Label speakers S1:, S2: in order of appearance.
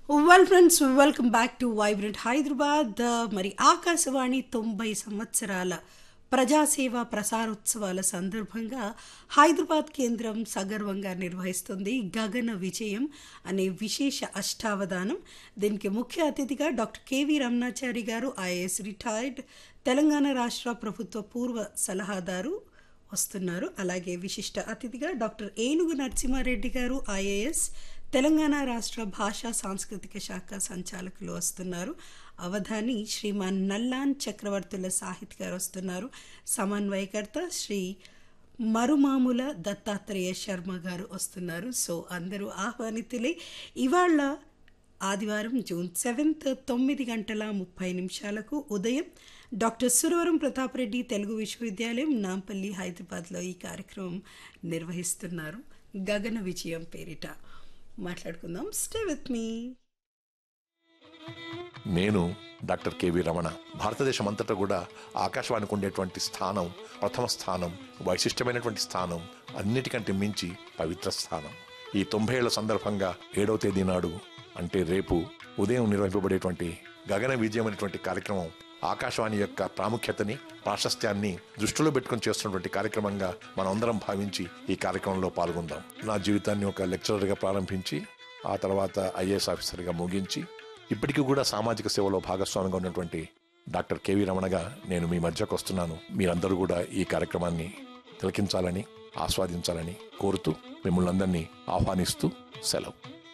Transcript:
S1: well friends welcome back to vibrant Hyderabad మరి ఆకాశవాణి తొంభై సంవత్సరాల ప్రజాసేవ ప్రసారోత్సవాల సందర్భంగా హైదరాబాద్ కేంద్రం సగర్వంగా నిర్వహిస్తుంది గగన విజయం అనే విశేష అష్టావధానం దీనికి ముఖ్య అతిథిగా డాక్టర్ కెవి రమణాచారి గారు ఐఏఎస్ రిటైర్డ్ తెలంగాణ రాష్ట్ర ప్రభుత్వ పూర్వ సలహాదారు వస్తున్నారు అలాగే విశిష్ట అతిథిగా డాక్టర్ ఏనుగు నరసింహారెడ్డి గారు ఐఏఎస్ తెలంగాణ రాష్ట్ర భాషా సాంస్కృతిక శాఖ సంచాలకులు వస్తున్నారు అవధాని శ్రీమాన్ నల్లాన్ చక్రవర్తుల సాహిత్ గారు వస్తున్నారు సమన్వయకర్త శ్రీ మరుమాముల దత్తాత్రేయ శర్మ గారు వస్తున్నారు సో అందరూ ఆహ్వానితులే ఇవాళ ఆదివారం జూన్ సెవెంత్ తొమ్మిది గంటల ముప్పై నిమిషాలకు ఉదయం డాక్టర్ సురవరం ప్రతాప్ రెడ్డి తెలుగు విశ్వవిద్యాలయం నాంపల్లి హైదరాబాద్లో ఈ కార్యక్రమం నిర్వహిస్తున్నారు గగన విజయం పేరిట మాట్లాడుకుందాం స్టే విత్ మీ
S2: నేను డాక్టర్ కేవి రమణ భారతదేశం అంతటా కూడా ఆకాశవాణికి ఉండేటువంటి స్థానం ప్రథమ స్థానం వైశిష్టమైనటువంటి స్థానం అన్నిటికంటే మించి పవిత్ర స్థానం ఈ తొంభై ఏళ్ల సందర్భంగా ఏడవ తేదీ నాడు అంటే రేపు ఉదయం నిర్వహింపబడేటువంటి గగన విజయం అనేటువంటి కార్యక్రమం ఆకాశవాణి యొక్క ప్రాముఖ్యతని ప్రాశస్త్యాన్ని దృష్టిలో పెట్టుకుని చేస్తున్నటువంటి కార్యక్రమంగా మనం అందరం భావించి ఈ కార్యక్రమంలో పాల్గొందాం నా జీవితాన్ని ఒక లెక్చరర్గా ప్రారంభించి ఆ తర్వాత ఐఏఎస్ ఆఫీసర్గా ముగించి ఇప్పటికీ కూడా సామాజిక సేవలో భాగస్వామిగా ఉన్నటువంటి డాక్టర్ కేవీ రమణగా నేను మీ మధ్యకు వస్తున్నాను మీరందరూ కూడా ఈ కార్యక్రమాన్ని తిలకించాలని ఆస్వాదించాలని కోరుతూ మిమ్మల్ని అందరినీ ఆహ్వానిస్తూ సెలవు